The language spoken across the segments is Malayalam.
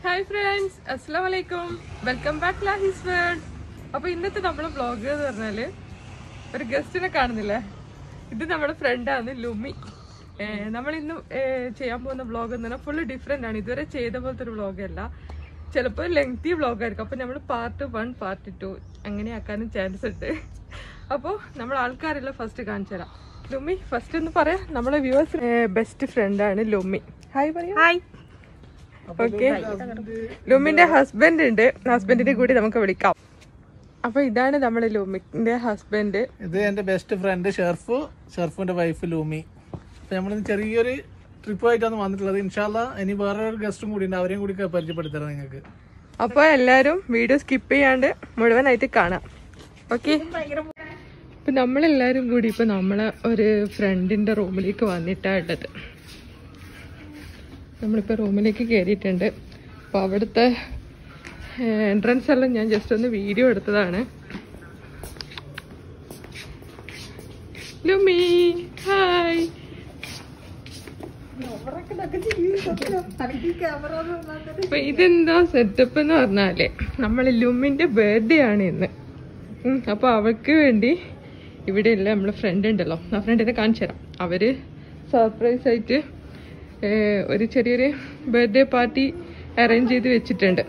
ഹായ് ഫ്രണ്ട്സ് അസ്സാം വലൈക്കും വെൽക്കം ബാക്ക് ലാഹിസ് വേൾഡ് അപ്പൊ ഇന്നത്തെ നമ്മുടെ വ്ളോഗ് എന്ന് പറഞ്ഞാല് ഒരു ഗസ്റ്റിനെ കാണുന്നില്ലേ ഇത് നമ്മുടെ ഫ്രണ്ടാണ് ലുമി നമ്മൾ ഇന്ന് ചെയ്യാൻ പോകുന്ന വ്ളോഗ് എന്ന് പറഞ്ഞാൽ ഫുള്ള് ഡിഫറെൻ്റ് ആണ് ഇതുവരെ ചെയ്ത പോലത്തെ ഒരു വ്ളോഗ് അല്ല ചിലപ്പോൾ ലെങ്തി വ്ളോഗ് ആയിരിക്കും അപ്പോൾ നമ്മൾ പാർട്ട് വൺ പാർട്ട് ടു അങ്ങനെ ആക്കാനും ചാൻസ് ഉണ്ട് അപ്പോൾ നമ്മൾ ആൾക്കാരെല്ലാം ഫസ്റ്റ് കാണിച്ചു തരാം ലുമി ഫസ്റ്റ് എന്ന് പറയാം നമ്മുടെ വ്യൂവേഴ്സ് ബെസ്റ്റ് ഫ്രണ്ടാണ് ലുമി ഹായ് പറയൂ ഹായ് ഓക്കെ ലുമിന്റെ ഹസ്ബൻഡ് ഉണ്ട് ഹസ്ബൻഡിനെ കൂടി നമുക്ക് വിളിക്കാം അപ്പൊ ഇതാണ് നമ്മുടെ ലുമിന്റെ ഹസ്ബൻഡ് ഇത് എന്റെ ബെസ്റ്റ് ഫ്രണ്ട് ഷെർഫു ഷെർഫുന്റെ വൈഫ് ലൂമി അപ്പൊ നമ്മളിന്ന് ചെറിയൊരു ട്രിപ്പായിട്ടാണ് വന്നിട്ടുള്ളത് ഇൻഷാല്ല ഇനി വേറെ ഒരു ഗസ്റ്റും കൂടി ഉണ്ട് അവരെയും കൂടി പരിചയപ്പെടുത്തരാം നിങ്ങൾക്ക് അപ്പൊ എല്ലാരും വീഡിയോ സ്കിപ്പ് ചെയ്യാണ്ട് മുഴുവനായിട്ട് കാണാം ഓക്കെ ഇപ്പൊ നമ്മളെല്ലാരും കൂടി ഇപ്പൊ നമ്മളെ ഒരു ഫ്രണ്ടിന്റെ റൂമിലേക്ക് വന്നിട്ടാണുള്ളത് നമ്മളിപ്പോ റൂമിലേക്ക് കയറിയിട്ടുണ്ട് അപ്പൊ അവിടുത്തെ എൻട്രൻസ് എല്ലാം ഞാൻ ജസ്റ്റ് ഒന്ന് വീഡിയോ എടുത്തതാണ് ലുമി ഹായ് അപ്പൊ ഇതെന്താ സെറ്റപ്പ് എന്ന് പറഞ്ഞാല് നമ്മളെ ലുമിന്റെ ബർത്ത്ഡേ ആണ് ഇന്ന് ഉം, അപ്പൊ അവൾക്ക് വേണ്ടി ഇവിടെ ഉള്ള നമ്മളെ ഫ്രണ്ട് ഉണ്ടല്ലോ ആ ഫ്രണ്ടിനെ കാണിച്ചു തരാം അവര് സർപ്രൈസ് ആയിട്ട് ഏ, ഒരു ചെറിയൊരു ബർത്ത്ഡേ പാർട്ടി അറേഞ്ച് ചെയ്ത് വെച്ചിട്ടുണ്ട്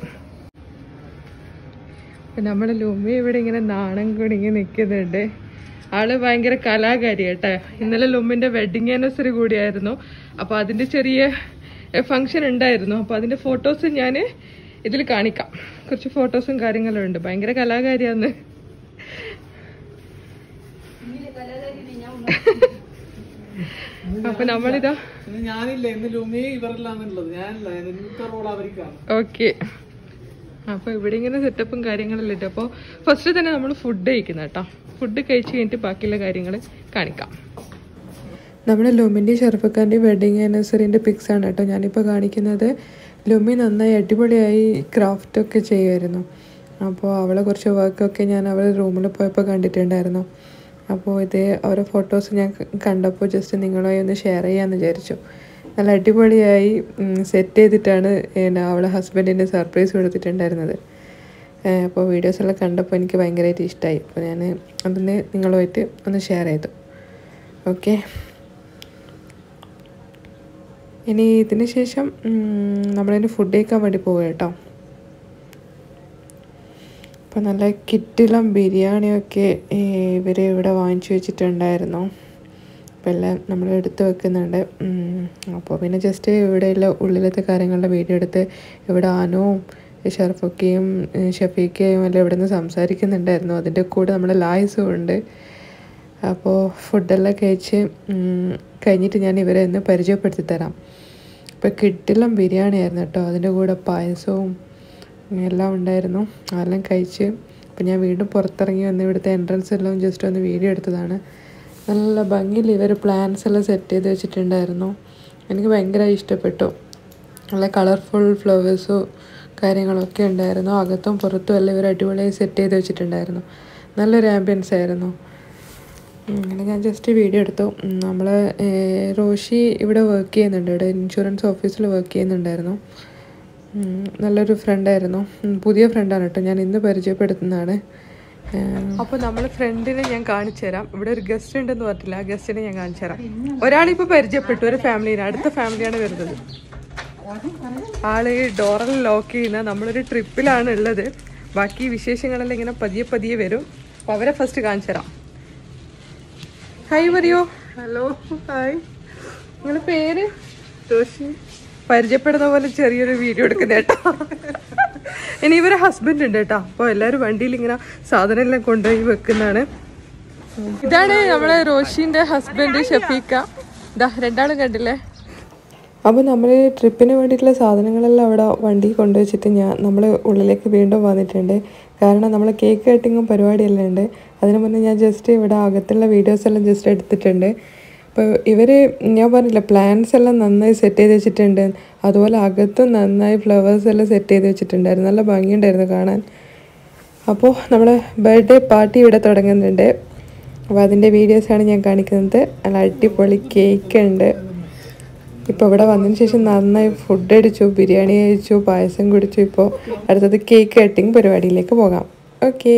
അപ്പൊ നമ്മളെ ലുമി ഇവിടെ ഇങ്ങനെ നാണം കുടുങ്ങി നിൽക്കുന്നുണ്ട് ആള് ഭയങ്കര കലാകാരി കേട്ടെ ഇന്നലെ ലുമ്മിന്റെ വെഡിങ് ആനിവേഴ്സറി കൂടിയായിരുന്നു അപ്പൊ അതിന്റെ ചെറിയ ഫംഗ്ഷൻ ഉണ്ടായിരുന്നു അപ്പൊ അതിന്റെ ഫോട്ടോസ് ഞാൻ ഇതിൽ കാണിക്കാം കുറച്ച് ഫോട്ടോസും കാര്യങ്ങളും ഉണ്ട് ഭയങ്കര കലാകാരിയാന്ന് അപ്പൊ നമ്മളിതാ ഇന്ന് ഞാനില്ല ഇന്ന് ലൂമി ഇവരെല്ലാന്നുള്ളത് ഞാനില്ല ഇന്നത്തെ റോൾ അവർക്കാണ് ഓക്കെ അപ്പൊ ഇവിടെ ഇങ്ങനെ സെറ്റപ്പും കാര്യങ്ങളെല്ലാം ഉണ്ട് അപ്പോൾ ഫസ്റ്റ് തന്നെ നമ്മൾ ഫുഡ് കഴിക്കുന്ന കേട്ടോ ഫുഡ് കഴിച്ച് കഴിഞ്ഞിട്ട് ബാക്കിയുള്ള കാര്യങ്ങൾ കാണിക്കാം നമ്മുടെ ലുമിൻ്റെ ഷെർഫക്കാൻ്റെ വെഡിങ് ആനിവേഴ്സറിൻ്റെ പിക്സ് ആണ് കേട്ടോ ഞാനിപ്പോൾ കാണിക്കുന്നത് ലുമി നന്നായി അടിപൊളിയായി ക്രാഫ്റ്റ് ഒക്കെ ചെയ്യുമായിരുന്നു അപ്പോൾ അവളെ കുറച്ച് വർക്കൊക്കെ ഞാൻ അവളുടെ റൂമിൽ പോയപ്പോൾ കണ്ടിട്ടുണ്ടായിരുന്നു അപ്പോൾ ഇത് ഓരോ ഫോട്ടോസ് ഞാൻ കണ്ടപ്പോൾ ജസ്റ്റ് നിങ്ങളുമായി ഒന്ന് ഷെയർ ചെയ്യാമെന്ന് വിചാരിച്ചു നല്ല അടിപൊളിയായി സെറ്റ് ചെയ്തിട്ടാണ് പിന്നെ അവളെ ഹസ്ബൻഡിന് സർപ്രൈസ് കൊടുത്തിട്ടുണ്ടായിരുന്നത് ഏഹ് അപ്പോൾ വീഡിയോസ് എല്ലാം കണ്ടപ്പോൾ എനിക്ക് ഭയങ്കരമായിട്ട് ഇഷ്ടമായി അപ്പോൾ ഞാൻ അതൊന്ന് നിങ്ങളുമായിട്ട് ഒന്ന് ഷെയർ ചെയ്തു ഓക്കെ ഇനി ഇതിന് ശേഷം ഉം, നമ്മളിനി ഫുഡ് കഴിക്കാൻ വേണ്ടി പോകുക കേട്ടോ അപ്പോൾ നല്ല കിറ്റിലും ബിരിയാണിയൊക്കെ ഇവർ ഇവിടെ വാങ്ങിച്ചു വെച്ചിട്ടുണ്ടായിരുന്നു അപ്പോൾ എല്ലാം നമ്മൾ എടുത്ത് വെക്കുന്നുണ്ട് ഉം, അപ്പോൾ പിന്നെ ജസ്റ്റ് ഇവിടെയുള്ള ഉള്ളിലത്തെ കാര്യങ്ങളുടെ വീഡിയോ എടുത്ത് ഇവിടെ ആനവും ഷർഫൊക്കെയും ഏഹ് ഷഫീഖയും എല്ലാം ഇവിടെ നിന്ന് സംസാരിക്കുന്നുണ്ടായിരുന്നു അതിൻ്റെ കൂടെ നമ്മുടെ ലായ്സും ഉണ്ട് അപ്പോൾ ഫുഡെല്ലാം കഴിച്ച് ഉം, കഴിഞ്ഞിട്ട് ഞാൻ ഇവരെ ഒന്ന് പരിചയപ്പെടുത്തി തരാം ഇപ്പോൾ കിട്ടിലും ബിരിയാണി ആയിരുന്നു കേട്ടോ അതിൻ്റെ കൂടെ പായസവും എല്ലാം ഉണ്ടായിരുന്നു അതെല്ലാം കഴിച്ച് അപ്പോൾ ഞാൻ വീണ്ടും പുറത്തിറങ്ങി വന്ന് ഇവിടുത്തെ എൻട്രൻസ് എല്ലാം ജസ്റ്റ് ഒന്ന് വീഡിയോ എടുത്തതാണ് നല്ല ഭംഗിയിൽ ഇവർ പ്ലാൻസ് എല്ലാം സെറ്റ് ചെയ്ത് വെച്ചിട്ടുണ്ടായിരുന്നു എനിക്ക് ഭയങ്കര ഇഷ്ടപ്പെട്ടു നല്ല കളർഫുൾ ഫ്ലവേഴ്സും കാര്യങ്ങളൊക്കെ ഉണ്ടായിരുന്നു അകത്തും പുറത്തും എല്ലാം ഇവർ അടിപൊളിയായി സെറ്റ് ചെയ്ത് വെച്ചിട്ടുണ്ടായിരുന്നു നല്ലൊരു ആംബിയൻസ് ആയിരുന്നു ഉം, അങ്ങനെ ഞാൻ ജസ്റ്റ് വീഡിയോ എടുത്തു നമ്മൾ റോഷി ഇവിടെ വർക്ക് ചെയ്യുന്നുണ്ട് ഇവിടെ ഇൻഷുറൻസ് ഓഫീസിൽ വർക്ക് ചെയ്യുന്നുണ്ടായിരുന്നു ഉം, നല്ലൊരു ഫ്രണ്ടായിരുന്നു പുതിയ ഫ്രണ്ടാണ് കേട്ടോ ഞാൻ ഇന്ന് പരിചയപ്പെടുത്തുന്നതാണ് അപ്പോൾ നമ്മൾ ഫ്രണ്ടിനെ ഞാൻ കാണിച്ചു തരാം ഇവിടെ ഒരു ഗസ്റ്റ് ഉണ്ടെന്ന് പറഞ്ഞില്ല ആ ഗസ്റ്റിനെ ഞാൻ കാണിച്ചു തരാം ഒരാളിപ്പോൾ പരിചയപ്പെട്ടു ഒരു ഫാമിലിനെ അടുത്ത ഫാമിലിയാണ് വരുന്നത് ആള് ഈ ഡോറൽ ലോക്ക് ചെയ്യുന്ന നമ്മളൊരു ട്രിപ്പിലാണ് ഉള്ളത് ബാക്കി വിശേഷങ്ങളെല്ലാം ഇങ്ങനെ പതിയെ പതിയെ വരും അപ്പോൾ അവരെ ഫസ്റ്റ് കാണിച്ചു തരാം ഹായ് പറയോ ഹലോ ഹായ് നിങ്ങളുടെ പേര് റോഷി പരിചയപ്പെടുന്ന പോലെ ചെറിയൊരു വീഡിയോ എടുക്കുന്ന കേട്ടോ ഇനി ഇവരെ ഹസ്ബൻഡ് ഉണ്ട് കേട്ടോ അപ്പോൾ എല്ലാവരും വണ്ടിയിൽ ഇങ്ങനെ സാധനം എല്ലാം കൊണ്ടുപോയി വെക്കുന്നതാണ് ഇതാണ് നമ്മളെ റോഷിന്റെ ഹസ്ബൻഡ് ഷഫീക്ക ഇതാ രണ്ടാളും കണ്ടില്ലേ അപ്പോൾ നമ്മൾ ട്രിപ്പിന് വേണ്ടിയിട്ടുള്ള സാധനങ്ങളെല്ലാം അവിടെ വണ്ടി കൊണ്ടുവച്ചിട്ട് ഞാൻ നമ്മൾ ഉള്ളിലേക്ക് വീണ്ടും വന്നിട്ടുണ്ട് കാരണം നമ്മൾ കേക്ക് കട്ടിങ്ങും പരിപാടിയെല്ലാം ഉണ്ട് അതിന് മുന്നേ ഞാൻ ജസ്റ്റ് ഇവിടെ അകത്തുള്ള വീഡിയോസ് എല്ലാം ജസ്റ്റ് എടുത്തിട്ടുണ്ട് അപ്പോൾ ഇവർ ഞാൻ പറഞ്ഞില്ല പ്ലാന്റ്സ് എല്ലാം നന്നായി സെറ്റ് ചെയ്ത് വെച്ചിട്ടുണ്ട് അതുപോലെ അകത്തും നന്നായി ഫ്ലവേഴ്സ് എല്ലാം സെറ്റ് ചെയ്ത് വെച്ചിട്ടുണ്ടായിരുന്നു നല്ല ഭംഗിയുണ്ടായിരുന്നു കാണാൻ അപ്പോൾ നമ്മൾ ബർത്ത്ഡേ പാർട്ടി ഇവിടെ തുടങ്ങുന്നുണ്ട് അപ്പോൾ അതിൻ്റെ വീഡിയോസാണ് ഞാൻ കാണിക്കുന്നത് നല്ല അടിപൊളി കേക്ക് ഉണ്ട് ഇപ്പോൾ ഇവിടെ വന്നതിന് ശേഷം നന്നായി ഫുഡ് അടിച്ചു ബിരിയാണി കഴിച്ചു പായസം കുടിച്ചു ഇപ്പോൾ അടുത്തത് കേക്ക് കട്ടിങ് പരിപാടിയിലേക്ക് പോകാം ഓക്കേ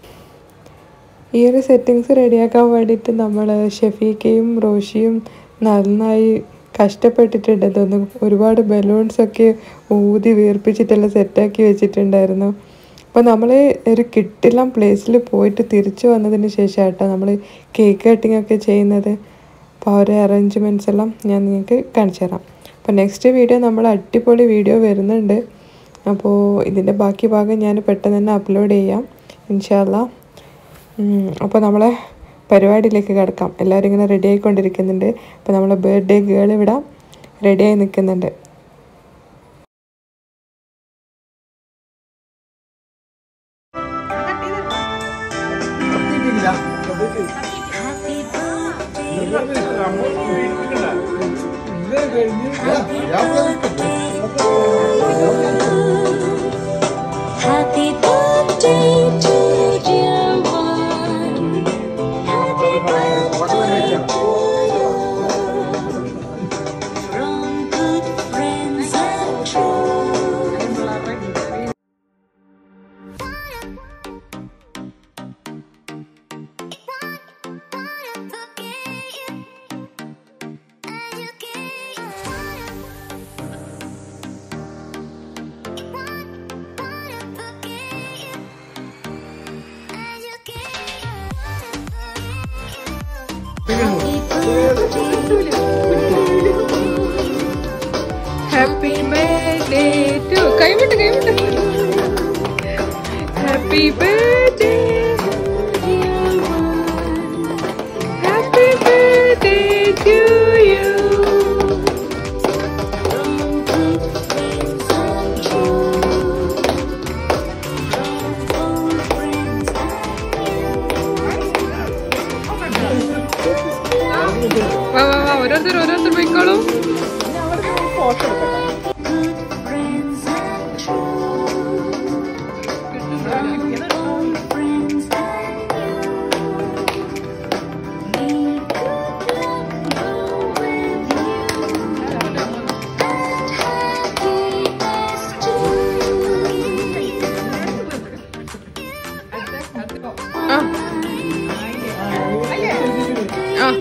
ഈ ഒരു സെറ്റിങ്സ് റെഡിയാക്കാൻ വേണ്ടിയിട്ട് നമ്മൾ ഷെഫീക്കയും റോഷിയും നന്നായി കഷ്ടപ്പെട്ടിട്ടുണ്ട് തോന്നുന്നു ഒരുപാട് ബലൂൺസൊക്കെ ഊതി വീർപ്പിച്ചിട്ടെല്ലാം സെറ്റാക്കി വെച്ചിട്ടുണ്ടായിരുന്നു അപ്പോൾ നമ്മൾ ഒരു കിട്ടില്ല പ്ലേസിൽ പോയിട്ട് തിരിച്ചു വന്നതിന് ശേഷം കേട്ടോ നമ്മൾ കേക്ക് കട്ടിംഗ് ഒക്കെ ചെയ്യുന്നത് അപ്പോൾ ആ ഒരു അറേഞ്ച്മെൻറ്റ്സ് എല്ലാം ഞാൻ നിങ്ങൾക്ക് കാണിച്ചു തരാം അപ്പോൾ നെക്സ്റ്റ് വീഡിയോ നമ്മൾ അടിപൊളി വീഡിയോ വരുന്നുണ്ട് അപ്പോൾ ഇതിൻ്റെ ബാക്കി ഭാഗം ഞാൻ പെട്ടെന്ന് തന്നെ അപ്ലോഡ് ചെയ്യാം ഇൻഷാല്ലാ അപ്പോൾ നമ്മളെ പരിപാടിയിലേക്ക് കിടക്കാം എല്ലാവരും ഇങ്ങനെ റെഡി ആയിക്കൊണ്ടിരിക്കുന്നുണ്ട് അപ്പോൾ നമ്മളെ ബർത്ത്ഡേ ഗേൾ ഇവിടെ റെഡിയായി നിൽക്കുന്നുണ്ട് Happy birthday to dear one. Happy birthday to you. From good friends and true. Happy birthday to കൈവിട്ട് കൈവിട്ട് happy birthday happy birthday to you വാ വാ വാ ഓരോരുത്തർ ഓരോരുത്തർ പോയിക്കോളൂ Friends and true. From friends and you. May good luck go with you. And happiness too. ആ ആ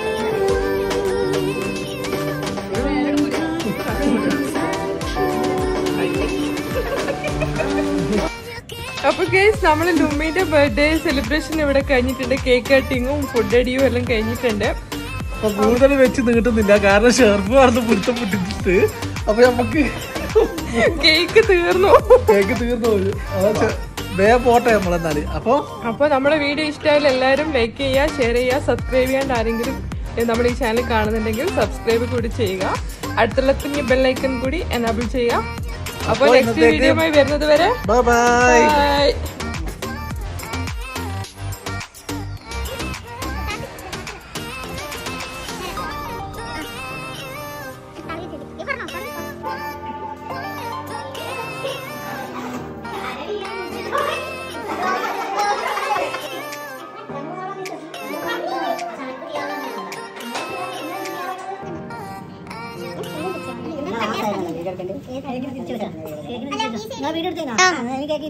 അപ്പൊ കേസ് നമ്മൾ ലുമ്മിന്റെ ബർത്ത്ഡേ സെലിബ്രേഷൻ ഇവിടെ കഴിഞ്ഞിട്ടുണ്ട് കേക്ക് കട്ടിങ്ങും ഫുഡ് അടിയും എല്ലാം കഴിഞ്ഞിട്ടുണ്ട് അപ്പൊ കൂടുതൽ വെച്ച് നീട്ടുന്നില്ല കാരണം ഷെർഫ് നടന്ന് പിടുത്തം പിടിച്ചിട്ട് അപ്പൊ നമുക്ക് കേക്ക് തീർന്നു കേക്ക് തീർന്നു പോയി അതാ ചെ- വേഗം പോട്ടെ നമ്മളെന്നാല് അപ്പൊ അപ്പൊ നമ്മുടെ വീഡിയോ ഇഷ്ടമായാലും എല്ലാവരും ലൈക്ക് ചെയ്യുക ഷെയർ ചെയ്യുക സബ്സ്ക്രൈബ് ചെയ്യാണ്ട് ആരെങ്കിലും ഏ, നമ്മുടെ ഈ ചാനൽ കാണുന്നുണ്ടെങ്കിൽ സബ്സ്ക്രൈബ് കൂടി ചെയ്യുക അടുത്തുള്ള കുഞ്ഞ് ബെല്ലൈക്കൺ കൂടി എനാബിൾ ചെയ്യുക അപ്പൊ അപ്പോൾ നെക്സ്റ്റ് ഇന്നത്തേക്ക് വീഡിയോയുമായി വരുന്നത് വരെ ബൈ ബൈ ബൈ വീഡിയോ എടുത്തേനാ എനിക്ക്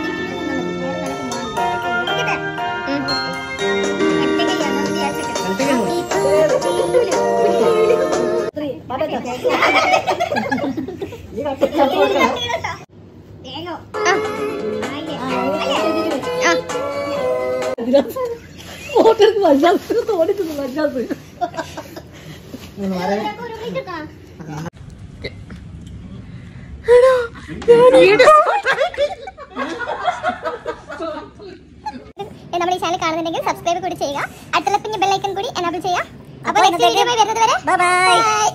നമ്മുടെ ഈ ചാനൽ കാണുന്നുണ്ടെങ്കിൽ സബ്സ്ക്രൈബ് കൂടി ചെയ്യുക അടുത്തുള്ള പിന്നെ ബെല്ലൈക്കൺ കൂടി എനാബിൾ ചെയ്യുക അപ്പോൾ നെക്സ്റ്റ് വീഡിയോ വരുന്നത് വരെ ബൈ